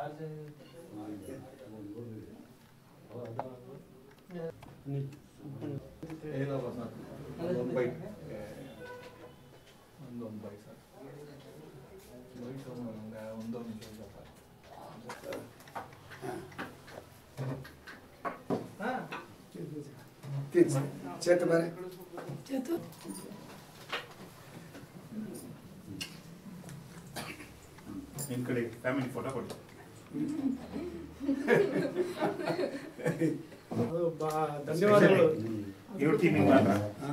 ಏನಪ್ಪ ಸರ್ ಒಂದು ಬೈಕ್ ಒಂದೊಂದು ಬೈಕ್ ಸರ್ ಬೈಕ್ ಒಂದೊಂದು ನಿಮಿಷ ಸರ್ చేత మరి ನಿನ್ನ ಕಡೆ ಫ್ಯಾಮಿಲಿ ಫೋಟೋ ಕೊಡಿ ಅದು ಬಾ- ಧನ್ಯವಾದಗಳು ಇವ್ರ ಟೀಮಿಗೆ ಮಾತ್ರ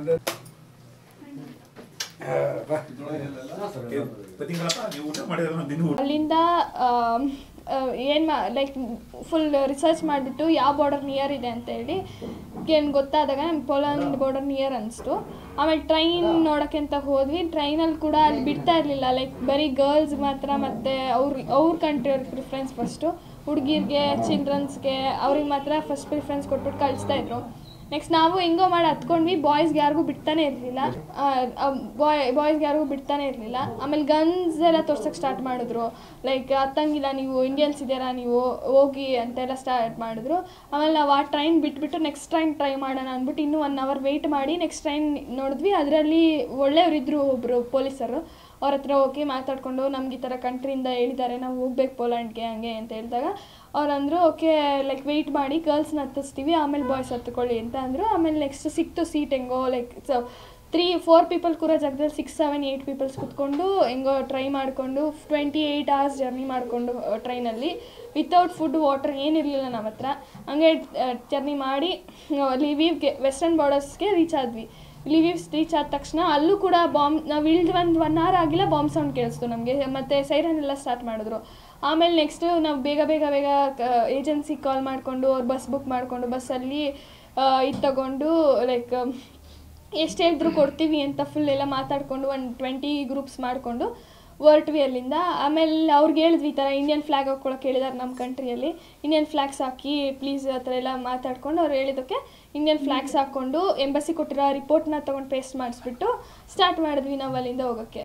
ಪ್ರತಿಗಳಪ್ಪ ನೀವು ಊಟ ಮಾಡಿದ್ರೆ ನಾನು ದಿನ ಊಟ ಅಲ್ಲಿಂದ ಏನು ಮಾ ಲೈಕ್ ಫುಲ್ ರಿಸರ್ಚ್ ಮಾಡಿಬಿಟ್ಟು ಯಾವ ಬಾರ್ಡರ್ ನಿಯರ್ ಇದೆ ಅಂತ ಹೇಳಿ ಏನು ಗೊತ್ತಾದಾಗ ನಮ್ಗೆ ಪೋಲೆಂಡ್ ಬಾರ್ಡರ್ ನಿಯರ್ ಅನಿಸ್ತು ಆಮೇಲೆ ಟ್ರೈನ್ ನೋಡೋಕ್ಕೆ ಅಂತ ಹೋದ್ವಿ ಟ್ರೈನಲ್ಲಿ ಕೂಡ ಅಲ್ಲಿ ಬಿಡ್ತಾ ಇರಲಿಲ್ಲ ಲೈಕ್ ಬರೀ ಗರ್ಲ್ಸ್ ಮಾತ್ರ ಮತ್ತು ಅವ್ರ ಅವ್ರ ಕಂಟ್ರಿಯವ್ರಿಗೆ ಪ್ರಿಫರೆನ್ಸ್ ಫಸ್ಟು ಹುಡುಗಿರ್ಗೆ ಚಿಲ್ಡ್ರನ್ಸ್ಗೆ ಅವ್ರಿಗೆ ಮಾತ್ರ ಫಸ್ಟ್ ಪ್ರಿಫರೆನ್ಸ್ ಕೊಟ್ಬಿಟ್ಟು ಕಳಿಸ್ತಾ ಇದ್ರು ನೆಕ್ಸ್ಟ್ ನಾವು ಹೆಂಗೋ ಮಾಡಿ ಹತ್ಕೊಂಡ್ವಿ ಬಾಯ್ಸ್ಗೆ ಯಾರಿಗೂ ಬಿಡ್ತಾನೆ ಇರಲಿಲ್ಲ ಬಾಯ್ ಬಾಯ್ಸ್ಗೆ ಯಾರಿಗೂ ಬಿಡ್ತಾನೆ ಇರಲಿಲ್ಲ ಆಮೇಲೆ ಗನ್ಸ್ ಎಲ್ಲ ತೋರ್ಸಕ್ಕೆ ಸ್ಟಾರ್ಟ್ ಮಾಡಿದ್ರು ಲೈಕ್ ಹತ್ತಂಗಿಲ್ಲ ನೀವು ಇಂಡಿಯನ್ಸ್ ಇದ್ದೀರಾ ನೀವು ಹೋಗಿ ಅಂತೆಲ್ಲ ಸ್ಟಾರ್ಟ್ ಮಾಡಿದ್ರು ಆಮೇಲೆ ನಾವು ಆ ಟ್ರೈನ್ ಬಿಟ್ಬಿಟ್ಟು ನೆಕ್ಸ್ಟ್ ಟ್ರೈನ್ ಟ್ರೈ ಮಾಡೋಣ ಅಂದ್ಬಿಟ್ಟು ಇನ್ನೂ ಒನ್ ಅವರ್ ವೆಯ್ಟ್ ಮಾಡಿ ನೆಕ್ಸ್ಟ್ ಟ್ರೈನ್ ನೋಡಿದ್ವಿ ಅದರಲ್ಲಿ ಒಳ್ಳೆಯವರಿದ್ದರು ಒಬ್ಬರು ಪೊಲೀಸರು ಅವ್ರ ಹತ್ರ ಹೋಗಿ ಮಾತಾಡಿಕೊಂಡು ನಮ್ಗೆ ಈ ಥರ ಕಂಟ್ರಿಯಿಂದ ಹೇಳಿದ್ದಾರೆ ನಾವು ಹೋಗ್ಬೇಕು ಪೋಲ್ಯಾಂಡ್ಗೆ ಹಂಗೆ ಅಂತ ಹೇಳಿದಾಗ ಅವ್ರು ಅಂದರು ಓಕೆ ಲೈಕ್ ವೆಯ್ಟ್ ಮಾಡಿ ಗರ್ಲ್ಸ್ನ ಹತ್ತಿಸ್ತೀವಿ ಆಮೇಲೆ ಬಾಯ್ಸ್ ಹತ್ಕೊಳ್ಳಿ ಅಂತ ಅಂದರು ಆಮೇಲೆ ನೆಕ್ಸ್ಟ್ ಸಿಕ್ತು ಸೀಟ್ ಹೆಂಗೋ like so three four people ಕೂರೋ ಜಾಗದಲ್ಲಿ ಸಿಕ್ಸ್ ಸೆವೆನ್ ಏಯ್ಟ್ ಪೀಪಲ್ಸ್ ಕುತ್ಕೊಂಡು ಹೆಂಗೋ ಟ್ರೈ ಮಾಡಿಕೊಂಡು ಟ್ವೆಂಟಿ ಏಯ್ಟ್ ಅವರ್ಸ್ ಜರ್ನಿ ಮಾಡಿಕೊಂಡು ಟ್ರೈನಲ್ಲಿ ವಿತೌಟ್ ಫುಡ್ ವಾಟರ್ ಏನಿರಲಿಲ್ಲ ನಮ್ಮ ಹತ್ರ ಹಂಗೆ ಜರ್ನಿ ಮಾಡಿ ಲಿವೀವ್ಗೆ ವೆಸ್ಟರ್ನ್ ಬಾರ್ಡರ್ಸ್ಗೆ ರೀಚ್ ಆದ್ವಿ ಲಿವೀವ್ಸ್ ರೀಚ್ ಆದ ತಕ್ಷಣ ಅಲ್ಲೂ ಕೂಡ ಬಾಂಬ್ ನಾವು ಇಳ್ದು ಒಂದು ಒನ್ ಅವರ್ ಆಗಿಲ್ಲ ಬಾಂಬ್ ಸೌಂಡ್ ಕೇಳಿಸ್ತು ನಮಗೆ ಮತ್ತು ಸೈರನ್ ಎಲ್ಲ ಸ್ಟಾರ್ಟ್ ಮಾಡಿದ್ರು ಆಮೇಲೆ ನೆಕ್ಸ್ಟು ನಾವು ಬೇಗ ಬೇಗ ಬೇಗ ಏಜೆನ್ಸಿ ಕಾಲ್ ಮಾಡಿಕೊಂಡು ಅವ್ರು ಬಸ್ ಬುಕ್ ಮಾಡಿಕೊಂಡು ಬಸ್ಸಲ್ಲಿ ಇದು ತಗೊಂಡು ಲೈಕ್ ಎಷ್ಟು ಹೇಳಿದ್ರು ಕೊಡ್ತೀವಿ ಅಂತ ಫುಲ್ ಎಲ್ಲ ಮಾತಾಡಿಕೊಂಡು ಒಂದು ಟ್ವೆಂಟಿ ಗ್ರೂಪ್ಸ್ ಮಾಡಿಕೊಂಡು ಹೊರಟ್ವಿ ಅಲ್ಲಿಂದ ಆಮೇಲೆ ಅವ್ರಿಗೆ ಹೇಳಿದ್ವಿ ಈ ಥರ ಇಂಡಿಯನ್ ಫ್ಲ್ಯಾಗ್ ಹಾಕ್ಕೊಳಕ್ಕೆ ಹೇಳಿದಾರೆ ನಮ್ಮ ಕಂಟ್ರಿಯಲ್ಲಿ ಇಂಡಿಯನ್ ಫ್ಲ್ಯಾಗ್ಸ್ ಹಾಕಿ ಪ್ಲೀಸ್ ಆ ಥರ ಎಲ್ಲ ಮಾತಾಡ್ಕೊಂಡು ಅವ್ರು ಹೇಳಿದ್ದಕ್ಕೆ ಇಂಡಿಯನ್ ಫ್ಲ್ಯಾಗ್ಸ್ ಹಾಕ್ಕೊಂಡು ಎಂಬಸಿ ಕೊಟ್ಟಿರೋ ರಿಪೋರ್ಟ್ನ ತೊಗೊಂಡು ಪೇಸ್ಟ್ ಮಾಡಿಸ್ಬಿಟ್ಟು ಸ್ಟಾರ್ಟ್ ಮಾಡಿದ್ವಿ ನಾವು ಅಲ್ಲಿಂದ ಹೋಗೋಕ್ಕೆ